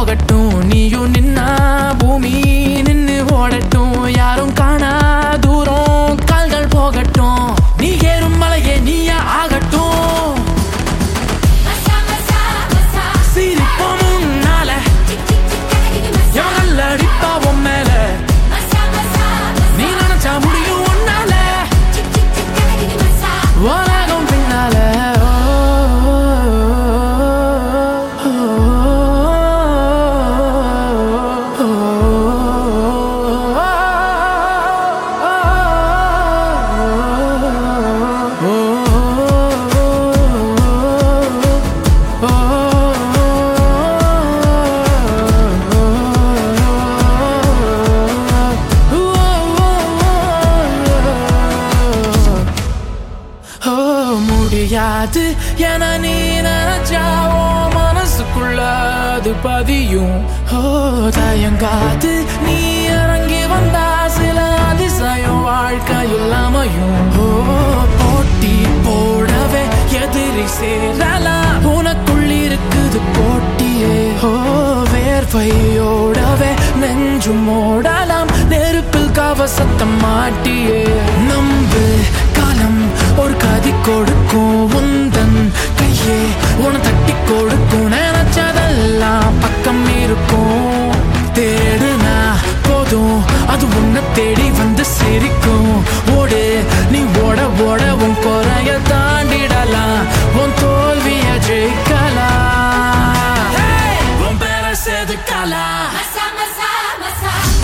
போகட்டும் நீயும் நின்னா பூமி நின்னு ஓடட்டும் யாரும் காணா தூரம் கால்கள் போகட்டும் நீ ஏறும் மலையே நீயா ஆகட்டும் மசா மசா மசா சிரிப்போம் முன்னால டிக் டிக் டிக் கலகிடு மசா எவங்கள் அடிப்பா உன் மேல மசா மசா நீ நினைச்சா முடியும் உன்னால டிக் டிக் டிக் கலகிடு மசா உலகம் பின்னால ஓ முடியாது என நீ நினைச்சா ஓ மனசுக்குள்ள அது பதியும் ஓ தயங்காது நீ இறங்கி வந்தா சில அதிசயம் வாழ்க்கையில் அமையும் ஓ போட்டி போடவே எதிரி சேரலாம் உனக்குள் இருக்குது போட்டியே ஓ வேர்வையோடவே நெஞ்சும் ஓடலாம் நெருப்பில் கவசத்தம் மாட்டியே நம்பு காலம் ஒரு கதி கொடுக்கும் உந்தன் கையே உன தட்டி கொடுக்கும் நினைச்சதெல்லாம் பக்கம் இருக்கும் தேடுனா போதும் அது உன்னை தேடி வந்து சிரிக்கும் ஓடு நீ ஓட ஓட உன் குறைய தாண்டிடலாம் உன் தோல்விய ஜெயிக்கலாம் உன் பேர செதுக்கலாம் மசா மசா மசா